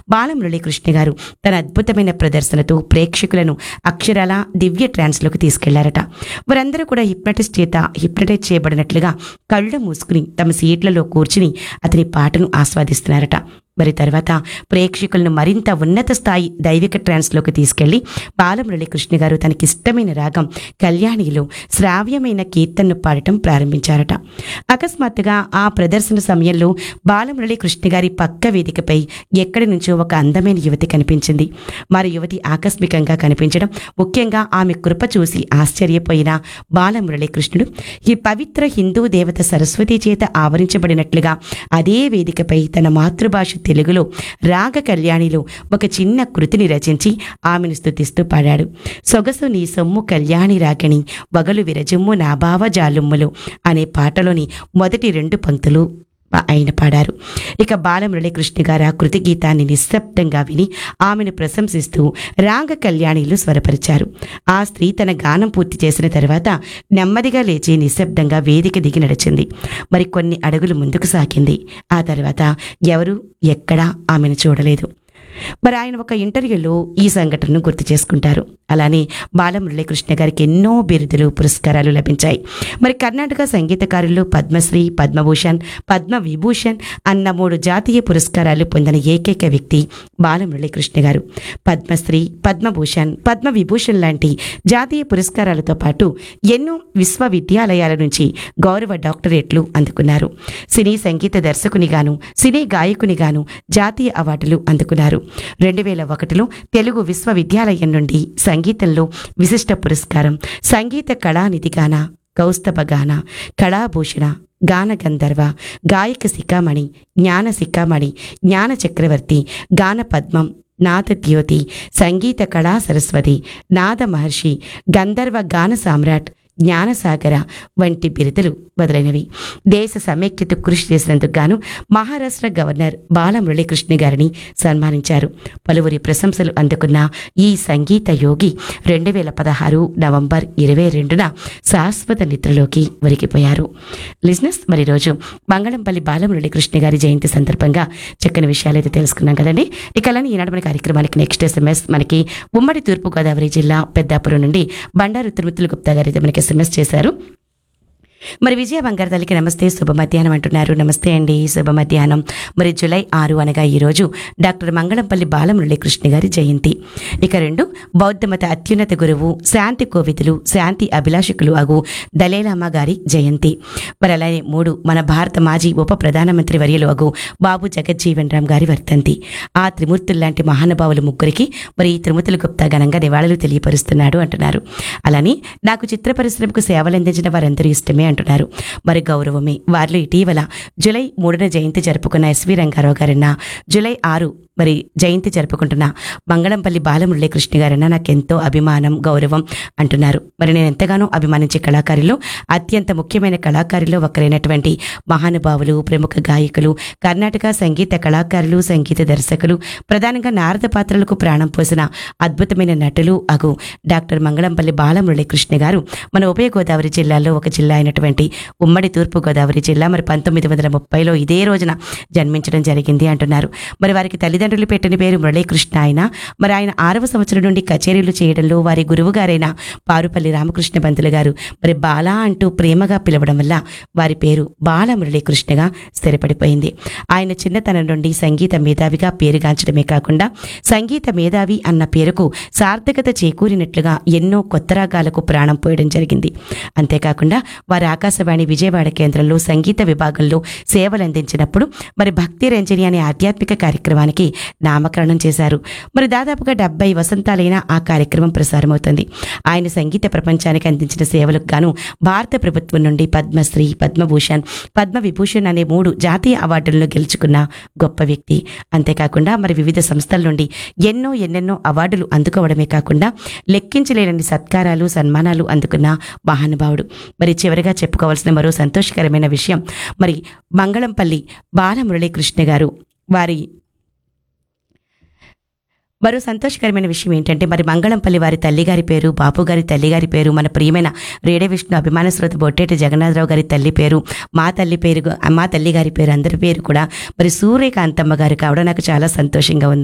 బాలమురళీకృష్ణ గారు తన అద్భుతమైన ప్రదర్శనతో ప్రేక్షకులను అక్షరాల దివ్య ట్రాన్స్లోకి తీసుకెళ్లారట వారందరూ కూడా హిప్నటిస్ట్ చేత హిప్నటైజ్ చేయబడినట్లుగా కళ్ళు మూసుకుని తమ సీట్లలో కూర్చుని అతని పాటను ఆస్వాదిస్తున్నారట మరి తర్వాత ప్రేక్షకులను మరింత ఉన్నత స్థాయి దైవిక ట్రాన్స్లోకి తీసుకెళ్లి బాలమురళీకృష్ణ గారు తనకిష్టమైన రాగం కళ్యాణిలో శ్రావ్యమైన కీర్తనను పాడటం ప్రారంభించారట అకస్మాత్తుగా ఆ ప్రదర్శన సమయంలో బాలమురళీకృష్ణ గారి పక్క వేదికపై ఎక్కడి నుంచో ఒక అందమైన యువతి కనిపించింది మరి యువతి ఆకస్మికంగా కనిపించడం ముఖ్యంగా ఆమె కృప చూసి ఆశ్చర్యపోయిన బాలమురళీకృష్ణుడు ఈ పవిత్ర హిందూ దేవత సరస్వతి చేత ఆవరించబడినట్లుగా అదే వేదికపై తన మాతృభాష తెలుగులో రాగ కళ్యాణిలో ఒక చిన్న కృతిని రచించి ఆమెను స్తుతిస్తూ పాడాడు సొగసు నీ సొమ్ము కళ్యాణి రాగణి వగలు విరజుమ్ము నా భావ జాలుమ్ములు అనే పాటలోని మొదటి రెండు పంక్తులు ఆయన పాడారు ఇక బాలమురళీకృష్ణ గారు ఆ కృతి గీతాన్ని నిశ్శబ్దంగా విని ఆమెను ప్రశంసిస్తూ రాగ కళ్యాణిలు స్వరపరిచారు ఆ స్త్రీ తన గానం పూర్తి చేసిన తర్వాత నెమ్మదిగా లేచి నిశ్శబ్దంగా వేదిక దిగి నడిచింది మరి కొన్ని అడుగులు ముందుకు సాగింది ఆ తర్వాత ఎవరు ఎక్కడా ఆమెను చూడలేదు మరి ఆయన ఒక ఇంటర్వ్యూలో ఈ సంఘటనను గుర్తు చేసుకుంటారు అలానే బాలమురళీకృష్ణ గారికి ఎన్నో బిరుదులు పురస్కారాలు లభించాయి మరి కర్ణాటక సంగీతకారుల్లో పద్మశ్రీ పద్మభూషణ్ పద్మ విభూషణ్ అన్న మూడు జాతీయ పురస్కారాలు పొందిన ఏకైక వ్యక్తి బాలమురళీకృష్ణ గారు పద్మశ్రీ పద్మభూషణ్ పద్మ విభూషణ్ లాంటి జాతీయ పురస్కారాలతో పాటు ఎన్నో విశ్వవిద్యాలయాల నుంచి గౌరవ డాక్టరేట్లు అందుకున్నారు సినీ సంగీత దర్శకునిగాను సినీ గాయకునిగాను జాతీయ అవార్డులు అందుకున్నారు రెండు వేల ఒకటిలో తెలుగు విశ్వవిద్యాలయం నుండి సంగీతంలో విశిష్ట పురస్కారం సంగీత కళానిధిగాన కౌస్తభగాన కళాభూషణ గాన గంధర్వ గాయక శిఖామణి జ్ఞాన శిఖామణి జ్ఞాన చక్రవర్తి గాన పద్మం నాదద్యోతి సంగీత కళా సరస్వతి నాద మహర్షి గంధర్వ గాన సామ్రాట్ జ్ఞానసాగర వంటి బిరుదులు మొదలైనవి దేశ సమైక్యత కృషి చేసినందుకు గాను మహారాష్ట్ర గవర్నర్ బాలమురళీకృష్ణ గారిని సన్మానించారు పలువురి ప్రశంసలు అందుకున్న ఈ సంగీత యోగి రెండు వేల పదహారు నవంబర్ ఇరవై రెండున శాశ్వత నిద్రలోకి ఒరిగిపోయారు లిజినెస్ మరి రోజు మంగళంపల్లి బాలమురళీకృష్ణ గారి జయంతి సందర్భంగా చక్కని విషయాలు అయితే తెలుసుకున్నాం కదండి ఇక అలానే ఈనాడు మన కార్యక్రమానికి నెక్స్ట్ ఎస్ఎంఎస్ మనకి ఉమ్మడి తూర్పుగోదావరి జిల్లా పెద్దాపురం నుండి బండారు తిరుమతులు గుప్తా గారు అయితే మనకి ఎస్ఎంఎస్ చేశారు మరి విజయ బంగారు తల్లికి నమస్తే శుభ మధ్యాహ్నం అంటున్నారు నమస్తే అండి శుభ మధ్యాహ్నం మరి జూలై ఆరు అనగా ఈరోజు డాక్టర్ మంగళంపల్లి బాలమురళీకృష్ణ గారి జయంతి ఇక రెండు బౌద్ధ మత అత్యున్నత గురువు శాంతి కోవిదులు శాంతి అభిలాషకులు అగు దలేలామా గారి జయంతి మరి అలానే మూడు మన భారత మాజీ ఉప ప్రధానమంత్రి వర్యులు అగు బాబు జగజ్జీవన్ రామ్ గారి వర్తంతి ఆ త్రిమూర్తులు లాంటి మహానుభావులు ముగ్గురికి మరి ఈ త్రిమూర్తులు గుప్తా ఘనంగా నివాళులు తెలియపరుస్తున్నాడు అంటున్నారు అలానే నాకు చిత్ర పరిశ్రమకు సేవలందించిన వారందరూ ఇష్టమే అంటున్నారు మరి గౌరవమే వారిలో ఇటీవల జూలై మూడున జయంతి జరుపుకున్న ఎస్వి రంగారావు గారన్న జూలై ఆరు మరి జయంతి జరుపుకుంటున్న మంగళంపల్లి బాలమురళీకృష్ణ గారన్న నాకు ఎంతో అభిమానం గౌరవం అంటున్నారు మరి నేను ఎంతగానో అభిమానించే కళాకారుల్లో అత్యంత ముఖ్యమైన కళాకారుల్లో ఒకరైనటువంటి మహానుభావులు ప్రముఖ గాయకులు కర్ణాటక సంగీత కళాకారులు సంగీత దర్శకులు ప్రధానంగా నారద పాత్రలకు ప్రాణం పోసిన అద్భుతమైన నటులు అగు డాక్టర్ మంగళంపల్లి బాలమురళీకృష్ణ గారు మన ఉభయ గోదావరి జిల్లాలో ఒక జిల్లా అయినటువంటి ఉమ్మడి తూర్పు గోదావరి జిల్లా మరి పంతొమ్మిది వందల ముప్పైలో ఇదే రోజున జన్మించడం జరిగింది అంటున్నారు మరి వారికి తల్లిదండ్రులు పెట్టిన పేరు మురళీకృష్ణ ఆయన మరి ఆయన ఆరవ సంవత్సరం నుండి కచేరీలు చేయడంలో వారి గురువు గారైన పారుపల్లి రామకృష్ణ పంతులు గారు మరి బాల అంటూ ప్రేమగా పిలవడం వల్ల వారి పేరు బాల మురళీకృష్ణగా స్థిరపడిపోయింది ఆయన చిన్నతనం నుండి సంగీత మేధావిగా పేరుగాంచడమే కాకుండా సంగీత మేధావి అన్న పేరుకు సార్థకత చేకూరినట్లుగా ఎన్నో కొత్త రాగాలకు ప్రాణం పోయడం జరిగింది అంతేకాకుండా వారు ఆకాశవాణి విజయవాడ కేంద్రంలో సంగీత విభాగంలో సేవలు అందించినప్పుడు మరి భక్తి రంజని అనే ఆధ్యాత్మిక కార్యక్రమానికి నామకరణం చేశారు మరి దాదాపుగా డెబ్బై వసంతాలైన ఆ కార్యక్రమం ప్రసారమవుతుంది ఆయన సంగీత ప్రపంచానికి అందించిన సేవలకు గాను భారత ప్రభుత్వం నుండి పద్మశ్రీ పద్మభూషణ్ పద్మ విభూషణ్ అనే మూడు జాతీయ అవార్డులను గెలుచుకున్న గొప్ప వ్యక్తి అంతేకాకుండా మరి వివిధ సంస్థల నుండి ఎన్నో ఎన్నెన్నో అవార్డులు అందుకోవడమే కాకుండా లెక్కించలేనన్ని సత్కారాలు సన్మానాలు అందుకున్న మహానుభావుడు మరి చివరిగా చెప్పుకోవాల్సిన మరో సంతోషకరమైన విషయం మరి మంగళంపల్లి బాలమురళీకృష్ణ గారు వారి మరో సంతోషకరమైన విషయం ఏంటంటే మరి మంగళంపల్లి వారి తల్లిగారి పేరు బాపు గారి తల్లిగారి పేరు మన ప్రియమైన రేడే విష్ణు అభిమాన శ్రోత బొట్టేటి జగన్నాథరావు గారి తల్లి పేరు మా తల్లి పేరు మా తల్లి గారి పేరు అందరి పేరు కూడా మరి సూర్యకాంతమ్మ గారు కావడం నాకు చాలా సంతోషంగా ఉంది